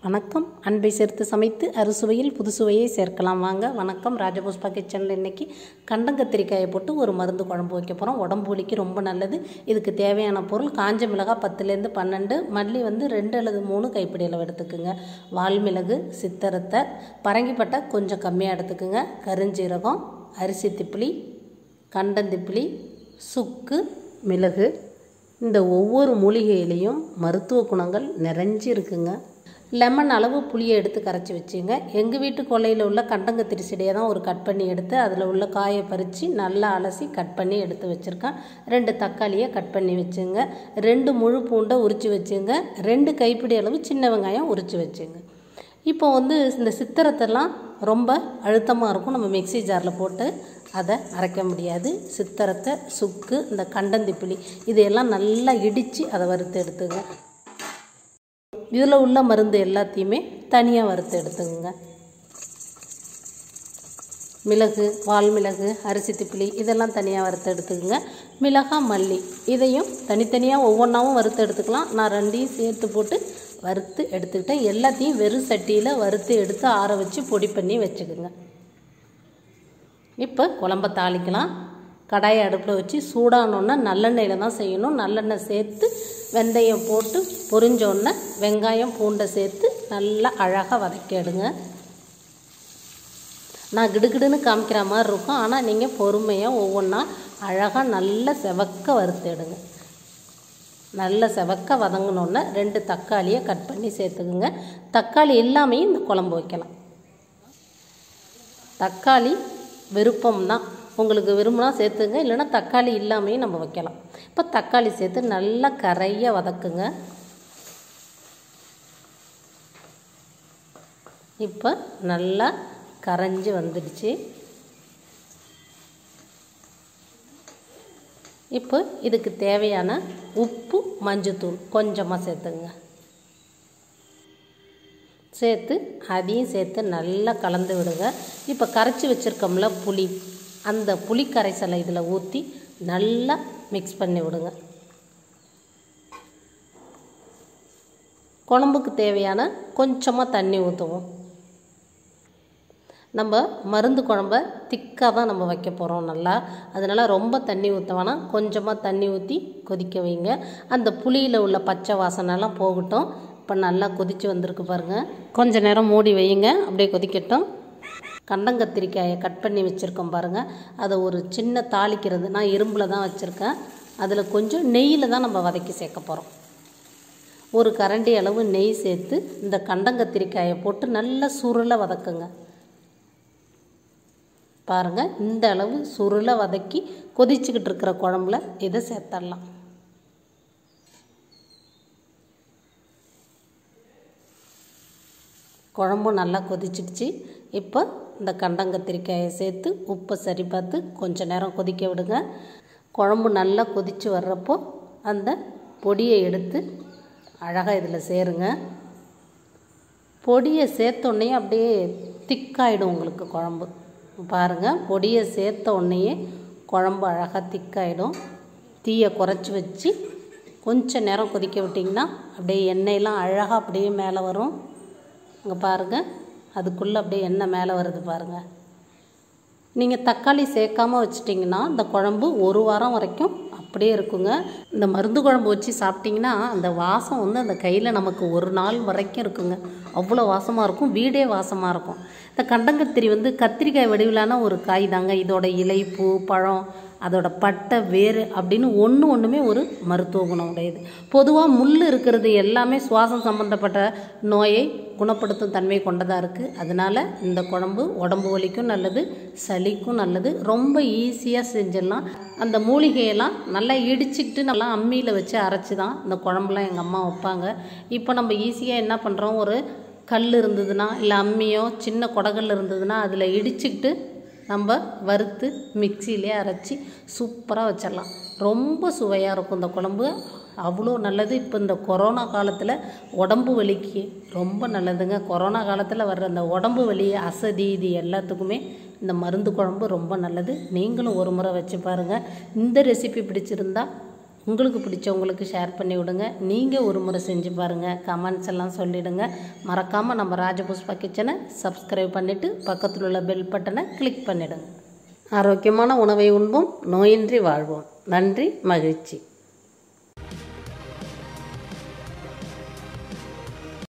வணக்கம் அன்பை சேர்த்து சமைத்து அறுசுவையில் புதுசுவையை சேர்க்கலாம் வாங்க வணக்கம் ராஜபுஷ்பா கிச்சனில் இன்றைக்கி கண்டங்கத்திரிக்காயை போட்டு ஒரு மருந்து குழம்பு வைக்க போகிறோம் உடம்பு வலிக்கு ரொம்ப நல்லது இதுக்கு தேவையான பொருள் காஞ்ச மிளகாய் பத்துலேருந்து பன்னெண்டு மல்லி வந்து ரெண்டு அல்லது மூணு கைப்பிடி அளவு எடுத்துக்குங்க வால்மிளகு சித்தரத்தை பரங்கிப்பட்டை கொஞ்சம் கம்மியாக எடுத்துக்குங்க கருஞ்சீரகம் அரிசி திப்பிலி கண்டந்திப்பிலி சுக்கு மிளகு இந்த ஒவ்வொரு மூலிகையிலையும் மருத்துவ குணங்கள் நிறைஞ்சு இருக்குங்க லெமன் அளவு புளியை எடுத்து கரைச்சி வச்சுங்க எங்கள் வீட்டு கொல்லையில் உள்ள கண்டங்கத்திரி செடியை தான் ஒரு கட் பண்ணி எடுத்து அதில் உள்ள காயை பறித்து நல்லா அலசி கட் பண்ணி எடுத்து வச்சுருக்கேன் ரெண்டு தக்காளியை கட் பண்ணி வச்சுங்க ரெண்டு முழு பூண்டை உரித்து வச்சுங்க ரெண்டு கைப்பிடி அளவு சின்ன வெங்காயம் உரித்து வச்சுங்க இப்போ வந்து இந்த சித்திரத்தெல்லாம் ரொம்ப அழுத்தமாக இருக்கும் நம்ம மிக்ஸி ஜாரில் போட்டு அதை அரைக்க முடியாது சித்திரத்தை சுக்கு இந்த கண்டந்திப்பிலி இதையெல்லாம் நல்லா இடித்து அதை வறுத்து எடுத்துங்க இதில் உள்ள மருந்து எல்லாத்தையுமே தனியாக வறுத்து எடுத்துங்க மிளகு வால்மிளகு அரிசி திப்பிலி இதெல்லாம் தனியாக வறுத்து எடுத்துக்கோங்க மிளகா மல்லி இதையும் தனித்தனியாக ஒவ்வொன்றாவும் வறுத்து எடுத்துக்கலாம் நான் ரெண்டையும் சேர்த்து போட்டு வறுத்து எடுத்துக்கிட்டேன் எல்லாத்தையும் வெறும் சட்டியில் வறுத்து எடுத்து ஆற வச்சு பொடி பண்ணி வச்சுக்கோங்க இப்போ குழம்ப தாளிக்கலாம் கடாயை அடுப்பில் வச்சு சூடானோன்னா நல்லெண்ணெயில் தான் செய்யணும் நல்லெண்ணெய் சேர்த்து வெந்தயம் போட்டு பொரிஞ்சோடனே வெங்காயம் பூண்டை சேர்த்து நல்லா அழகாக வதக்கிடுங்க நான் கிடுகிடுன்னு காமிக்கிற மாதிரி இருக்கும் ஆனால் நீங்கள் பொறுமையாக ஒவ்வொன்றா அழகாக நல்ல செவக்க வறுத்துடுங்க நல்ல செவக்க வதங்கினோன்னே ரெண்டு தக்காளியை கட் பண்ணி சேர்த்துக்குங்க தக்காளி எல்லாமே இந்த குழம்பு வைக்கலாம் தக்காளி விருப்பம் தான் உங்களுக்கு விரும்பினா சேர்த்துங்க இல்லைன்னா தக்காளி இல்லாமையும் நம்ம வைக்கலாம் இப்போ தக்காளி சேர்த்து நல்லா கரைய வதக்குங்க இப்போ நல்லா கரைஞ்சி வந்துடுச்சு இப்போ இதுக்கு தேவையான உப்பு மஞ்சத்தூள் கொஞ்சமாக சேர்த்துங்க சேர்த்து அதையும் சேர்த்து நல்லா கலந்து விடுங்க இப்போ கரைச்சி வச்சுருக்கோம்ல புளி அந்த புளி கரைசலை இதில் ஊற்றி நல்லா மிக்ஸ் பண்ணி விடுங்க குழம்புக்கு தேவையான கொஞ்சமாக தண்ணி ஊற்றுவோம் நம்ம மருந்து குழம்ப திக்காக தான் நம்ம வைக்க போகிறோம் நல்லா அதனால் ரொம்ப தண்ணி ஊற்ற வேணாம் கொஞ்சமாக தண்ணி ஊற்றி கொதிக்க வைங்க அந்த புளியில் உள்ள பச்சை வாசனைலாம் போகட்டும் இப்போ நல்லா கொதித்து வந்திருக்கு பாருங்கள் கொஞ்ச நேரம் மூடி வையுங்க அப்படியே கொதிக்கட்டும் கண்டங்கத்திரிக்காயை கட் பண்ணி வச்சுருக்கோம் பாருங்கள் அதை ஒரு சின்ன தாளிக்கிறது நான் இரும்பில் தான் வச்சுருக்கேன் அதில் கொஞ்சம் நெய்யில் தான் நம்ம வதக்கி சேர்க்க போகிறோம் ஒரு கரண்டி அளவு நெய் சேர்த்து இந்த கண்டங்கத்திரிக்காயை போட்டு நல்லா சுருளை வதக்குங்க பாருங்கள் இந்த அளவு சுருளை வதக்கி கொதிச்சுக்கிட்டு இருக்கிற குழம்புல இதை சேர்த்துடலாம் குழம்பு நல்லா கொதிச்சிடுச்சு இப்போ இந்த கண்டங்கத்திரிக்காயை சேர்த்து உப்பை சரி பார்த்து கொஞ்ச நேரம் கொதிக்க விடுங்க குழம்பு நல்லா கொதித்து வர்றப்போ அந்த பொடியை எடுத்து அழகாக இதில் சேருங்க பொடியை சேர்த்தோடனே அப்படியே திக்காயிடும் உங்களுக்கு குழம்பு பாருங்கள் பொடியை சேர்த்த உடனேயே குழம்பு அழகாக திக்காயிடும் தீயை குறைச்சி வச்சு கொஞ்சம் நேரம் கொதிக்க விட்டிங்கன்னா அப்படியே எண்ணெயெலாம் அழகாக அப்படியே மேலே வரும் இங்கே பாருங்கள் அதுக்குள்ளே அப்படியே எண்ணெய் மேலே வருது பாருங்கள் நீங்கள் தக்காளி சேர்க்காமல் வச்சிட்டிங்கன்னா இந்த குழம்பு ஒரு வாரம் வரைக்கும் அப்படியே இருக்குங்க இந்த மருந்து குழம்பு வச்சு சாப்பிட்டிங்கன்னா அந்த வாசம் வந்து அந்த கையில் நமக்கு ஒரு நாள் வரைக்கும் இருக்குங்க அவ்வளோ வாசமாக இருக்கும் வீடே வாசமாக இருக்கும் இந்த கண்டங்கத்திரி வந்து கத்திரிக்காய் வடிவிலான ஒரு காய் தாங்க இதோட இலை பூ பழம் அதோட பட்டை வேறு அப்படின்னு ஒன்று ஒன்றுமே ஒரு மருத்துவ குணம் உடையது பொதுவாக முள் இருக்கிறது எல்லாமே சுவாசம் சம்மந்தப்பட்ட நோயை குணப்படுத்தும் தன்மை கொண்டதாக இருக்குது அதனால் இந்த குழம்பு உடம்பு வலிக்கும் நல்லது சளிக்கும் நல்லது ரொம்ப ஈஸியாக செஞ்சிடலாம் அந்த மூலிகையெல்லாம் நல்லா இடிச்சுக்கிட்டு நல்லா அம்மியில் வச்சு அரைச்சி தான் இந்த குழம்புலாம் எங்கள் அம்மா வைப்பாங்க இப்போ நம்ம ஈஸியாக என்ன பண்ணுறோம் ஒரு கல் இருந்ததுன்னா இல்லை அம்மியோ சின்ன குடகல் இருந்ததுன்னா அதில் இடிச்சுக்கிட்டு நம்ம வறுத்து மிக்சியிலே அரைச்சி சூப்பராக வச்சிடலாம் ரொம்ப சுவையாக இருக்கும் இந்த குழம்பு அவ்வளோ நல்லது இப்போ இந்த கொரோனா காலத்தில் உடம்பு வலிக்கு ரொம்ப நல்லதுங்க கொரோனா காலத்தில் வர்ற அந்த உடம்பு வலி அசதி இது எல்லாத்துக்குமே இந்த மருந்து குழம்பு ரொம்ப நல்லது நீங்களும் ஒரு முறை வச்சு பாருங்கள் இந்த ரெசிபி பிடிச்சிருந்தா உங்களுக்கு பிடிச்சவங்களுக்கு ஷேர் பண்ணி விடுங்க நீங்கள் ஒரு முறை செஞ்சு பாருங்கள் கமெண்ட்ஸ் எல்லாம் சொல்லிவிடுங்க மறக்காமல் நம்ம ராஜபுஷ்பா கிச்சனை சப்ஸ்கிரைப் பண்ணிவிட்டு பக்கத்தில் உள்ள பெல் பட்டனை கிளிக் பண்ணிவிடுங்க ஆரோக்கியமான உணவை உண்போம் நோயின்றி வாழ்வோம் நன்றி மகிழ்ச்சி